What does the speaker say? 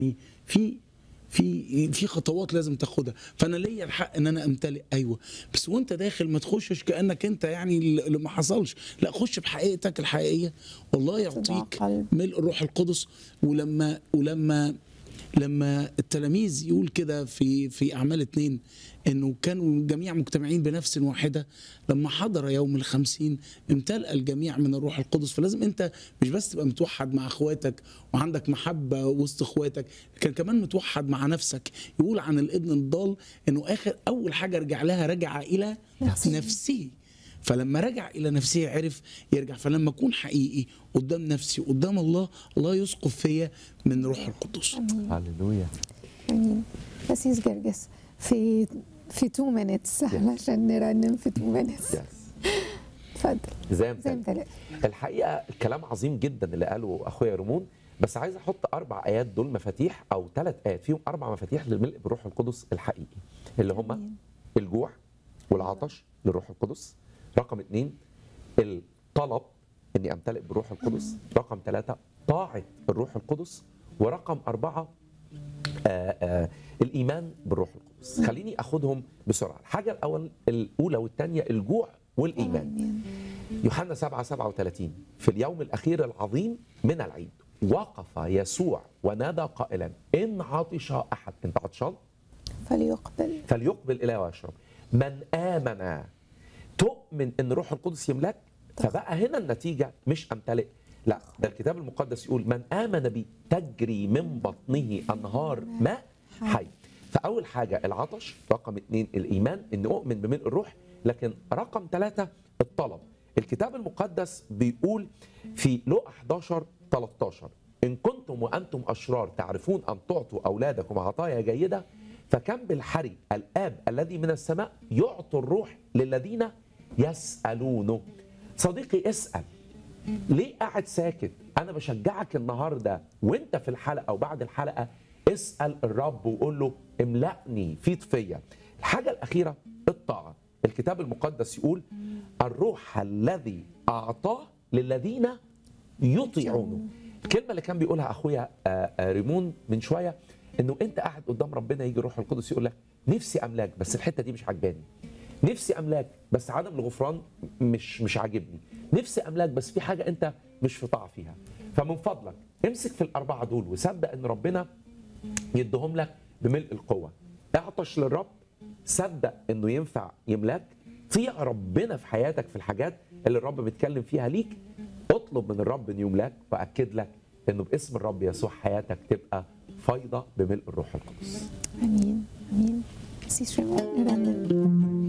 في في في خطوات لازم تاخدها فانا ليا الحق ان انا امتلئ ايوه بس وانت داخل ما تخشش كانك انت يعني اللي ما حصلش لا خش بحقيقتك الحقيقيه والله يعطيك قلب. ملء الروح القدس ولما ولما لما التلاميذ يقول كده في في اعمال اتنين انه كانوا جميع مجتمعين بنفس واحده لما حضر يوم الخمسين امتلأ الجميع من الروح القدس فلازم انت مش بس تبقى متوحد مع اخواتك وعندك محبه وسط اخواتك لكن كمان متوحد مع نفسك يقول عن الابن الضال انه اخر اول حاجه رجع لها رجع الى نفسه. نفسه فلما رجع الى نفسه عرف يرجع فلما اكون حقيقي قدام نفسي قدام الله الله يسقط فيا من روح القدس هللويا امين أسيس جرجس في في 2 مينتس علشان نرنم في 2 مينتس يس اتفضل زي زي ما ما تلاقي الحقيقه الكلام عظيم جدا اللي قاله اخويا رمون بس عايز احط اربع ايات دول مفاتيح او ثلاث ايات فيهم اربع مفاتيح للملء بالروح القدس الحقيقي اللي هم آمين. الجوع والعطش للروح القدس رقم اثنين الطلب اني امتلئ بالروح القدس رقم ثلاثة طاعة الروح القدس ورقم أربعة آه آه الإيمان بالروح القدس خليني أخدهم بسرعة الحاجة الأول الأولى والثانية الجوع والإيمان امين يوحنا 7 37 في اليوم الأخير العظيم من العيد وقف يسوع ونادى قائلا إن عطش أحد أنت عطشان فليقبل فليقبل إليه ويشرب من آمن تؤمن إن روح القدس يملاك فبقى هنا النتيجة مش أمتلئ لا ده الكتاب المقدس يقول من آمن بي تجري من بطنه أنهار ماء حي فأول حاجة العطش رقم اثنين الإيمان إن أؤمن بملء الروح لكن رقم ثلاثة الطلب الكتاب المقدس بيقول في لقا 11 13 إن كنتم وأنتم أشرار تعرفون أن تعطوا أولادكم عطايا جيدة فكم بالحري الآب الذي من السماء يعطي الروح للذين يسألونه صديقي اسأل ليه قاعد ساكت انا بشجعك النهارده وانت في الحلقه او بعد الحلقه اسال الرب وقول له املأني فيض فيا الحاجه الاخيره الطاعه الكتاب المقدس يقول الروح الذي اعطاه للذين يطيعونه الكلمه اللي كان بيقولها اخويا آه، آه، ريمون من شويه انه انت قاعد قدام ربنا يجي الروح القدس يقول لك نفسي املاك بس الحته دي مش عجباني نفسي املاك بس عدم الغفران مش مش عاجبني نفسي املاك بس في حاجه انت مش في طاعه فيها فمن فضلك امسك في الاربعه دول وصدق ان ربنا يديهم لك بملء القوه اعطش للرب صدق انه ينفع يملاك طيع ربنا في حياتك في الحاجات اللي الرب بيتكلم فيها ليك اطلب من الرب انه يملاك واكد لك انه باسم الرب يسوع حياتك تبقى فايضه بملء الروح القدس امين امين أسيس ريمون نرنم